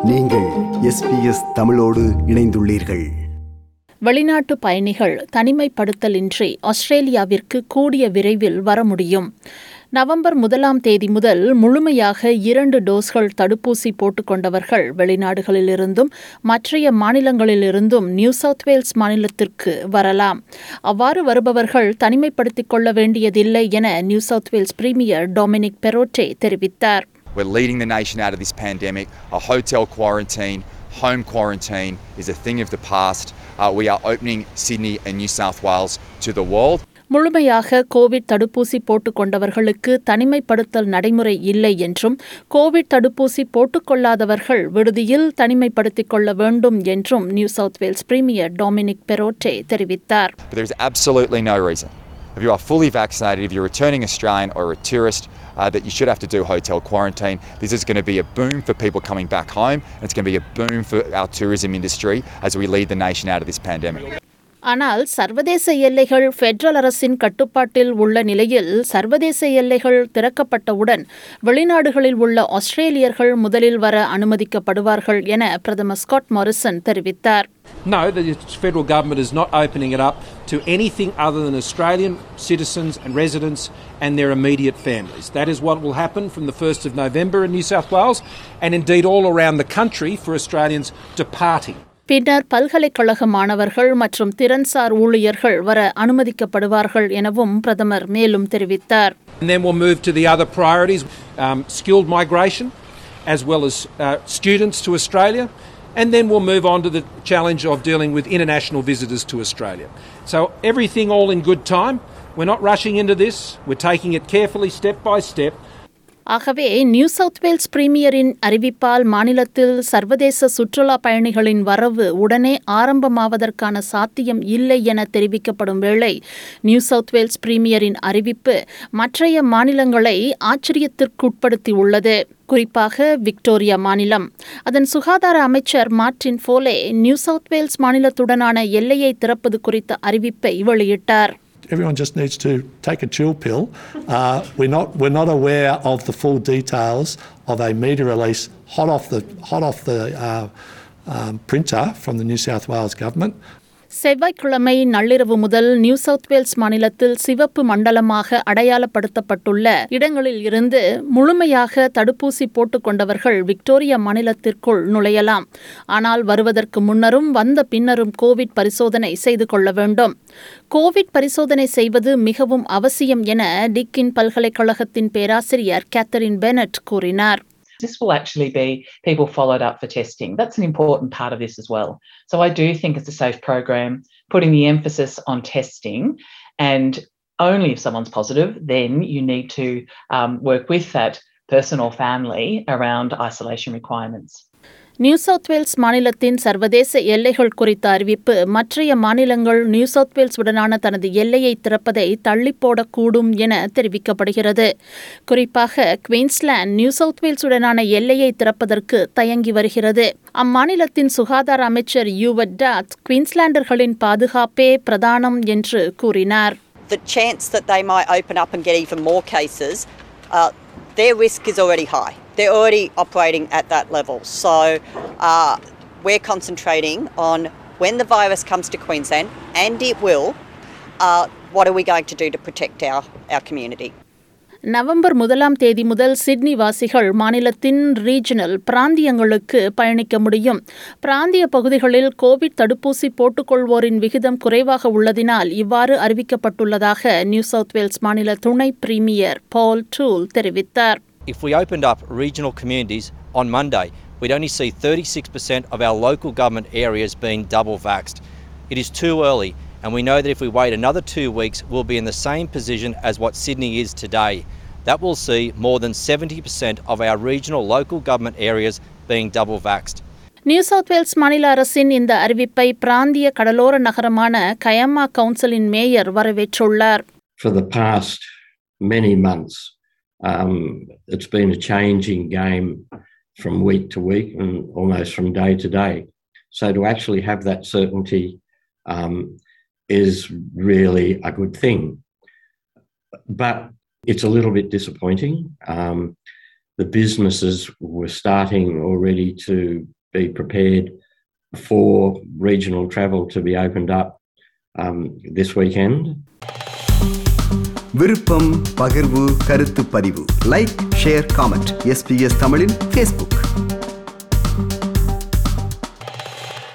நீங்கள் எஸ்பிஎஸ் தமிழோடு இணைந்துள்ளீர்கள் வெளிநாட்டு பயணிகள் தனிமைப்படுத்தலின்றி ஆஸ்திரேலியாவிற்கு கூடிய விரைவில் வர முடியும் நவம்பர் முதலாம் தேதி முதல் முழுமையாக இரண்டு டோஸ்கள் தடுப்பூசி போட்டுக்கொண்டவர்கள் வெளிநாடுகளிலிருந்தும் மற்றைய மாநிலங்களிலிருந்தும் நியூ சவுத் வேல்ஸ் மாநிலத்திற்கு வரலாம் அவ்வாறு வருபவர்கள் தனிமைப்படுத்திக் கொள்ள வேண்டியதில்லை என New South Wales premier Dominic Perrottet தெரிவித்தார் We're leading the nation out of this pandemic. A hotel quarantine, home quarantine is a thing of the past. Uh, we are opening Sydney and New South Wales to the world. முழுமையாக covid தடுப்பூசி போட்டுக் கொண்டவர்களுக்கு தனிமைப்படுத்தல் நடைமுறை இல்லை என்றும் Covid தடுப்பூசி போட்டுக்கொள்ளாதவர்கள் விடுதியில் தனிமைப்படுத்திக் கொள்ள வேண்டும் என்றும் New South Wales premier Dominic Perrottet தெரிவித்தார் But there is absolutely no reason, if you are fully vaccinated, if you're a returning Australian or a tourist, uh, that you should have to do hotel quarantine. This is going to be a boom for people coming back home, and it's going to be a boom for our tourism industry as we lead the nation out of this pandemic. ஆனால் சர்வதேச எல்லைகள் federal அரசின் கட்டுப்பாட்டில் உள்ள நிலையில் சர்வதேச எல்லைகள் திறக்கப்பட்டவுடன் வெளிநாடுகளில் உள்ள ஆஸ்திரேலியர்கள் முதலில் வர அனுமதிக்கப்படுவார்கள் என பிரதமர் ஸ்காட் மாரிசன் தெரிவித்தார் No, the federal government is not opening it up to anything other than Australian citizens and residents and their immediate families. That is what will happen from the 1st of November in New South Wales and indeed all around the country for Australians departing. பின்னர் பல்கலைக்கழக மாணவர்கள் மற்றும் திறன்சார் ஊழியர்கள் வர அனுமதிக்கப்படுவார்கள் எனவும் பிரதமர் மேலும் தெரிவித்தார் And then we'll move to the other priorities um, skilled migration, as well as uh, students to Australia. And then we'll move on to the challenge of dealing with international visitors to Australia. So, everything all in good time. We're not rushing into this, we're taking it carefully, step by step. ஆகவே New South Wales பிரீமியரின் அறிவிப்பால் மாநிலத்தில் சர்வதேச சுற்றுலா பயணிகளின் வரவு உடனே ஆரம்பமாவதற்கான சாத்தியம் இல்லை என தெரிவிக்கப்படும் வேளை நியூ சவுத் வேல்ஸ் பிரீமியரின் அறிவிப்பு மற்றைய மாநிலங்களை ஆச்சரியத்திற்குட்படுத்தியுள்ளது குறிப்பாக விக்டோரியா மாநிலம் அதன் சுகாதார அமைச்சர் Martin Foley New South Wales மாநிலத்துடனான எல்லையை திறப்பது குறித்த அறிவிப்பை வெளியிட்டார் everyone just needs to take a chill pill. Uh, we're not we're not aware of the full details of a media release hot off the hot off the uh, um, printer from the New South Wales government. செவ்வாய்க்கிழமை நள்ளிரவு முதல் new South Wales மாநிலத்தில் சிவப்பு மண்டலமாக அடையாளப்படுத்தப்பட்டுள்ள இடங்களில் இருந்து முழுமையாக தடுப்பூசி போட்டுக்கொண்டவர்கள் விக்டோரியா மாநிலத்திற்குள் நுழையலாம் ஆனால் வருவதற்கு முன்னரும் வந்த பின்னரும் கோவிட் பரிசோதனை செய்து கொள்ள வேண்டும் கோவிட் பரிசோதனை செய்வது மிகவும் அவசியம் என டிக்கின் பல்கலைக்கழகத்தின் பேராசிரியர் கேத்தரின் பெனட் கூறினார் This will actually be people followed up for testing. That's an important part of this as well. So I do think it's a safe program, putting the emphasis on testing, and only if someone's positive, then you need to um, work with that person or family around isolation requirements. New South Wales மாநிலத்தின் சர்வதேச எல்லைகள் குறித்த அறிவிப்பு மற்றைய மாநிலங்கள் new South Wales உடனான தனது எல்லையை திறப்பதை தள்ளிப்போடக்கூடும் என தெரிவிக்கப்படுகிறது குறிப்பாக குவீன்ஸ்லாந்து நியூ சவுத் வேல்ஸ் உடனான எல்லையை திறப்பதற்கு தயங்கி வருகிறது அம்மாநிலத்தின் சுகாதார அமைச்சர் யூவட் டாத் குவீன்ஸ்லாண்டர்களின் பாதுகாப்பே பிரதானம் என்று கூறினார் the chance that they might open up and get even more cases, uh, their risk is already high. They're already operating at that level. So uh, we're concentrating on when the virus comes to Queensland, and it will, uh, what are we going to do to protect our, our community? November முதலாம் தேதி முதல் Sydney வாசிகள் மாநிலத்தின் regional பிராந்தியங்களுக்கு பயணிக்க முடியும் பிராந்திய பகுதிகளில் Covid தடுப்பூசி போட்டுக்கொள்வோரின் விகிதம் குறைவாக உள்ளதினால் இவ்வாறு அறிவிக்கப்பட்டுள்ளதாக நியூ சவுத் வேல்ஸ் மாநில துணை பிரீமியர் பால் டூல் தெரிவித்தார் If we opened up regional communities on Monday, we'd only see 36% of our local government areas being double vaxxed. It is too early, and we know that if we wait another two weeks, we'll be in the same position as what Sydney is today. That will see more than 70% of our regional local government areas being double vaxxed. New South Wales மாநில அரசின் இந்த அறிவிப்பை பிராந்திய கடலோர நகரமான கயம்மா கவுன்சிலின் mayor வரவேற்றுள்ளார் for the past many months. Um, it's been a changing game from week to week and almost from day to day. So to actually have that certainty um, is really a good thing. But it's a little bit disappointing. Um, the businesses were starting already to be prepared for regional travel to be opened up um, this weekend. விருப்பம் பகிர்வு கருத்து பதிவு like share comment SBS தமிழின் Facebook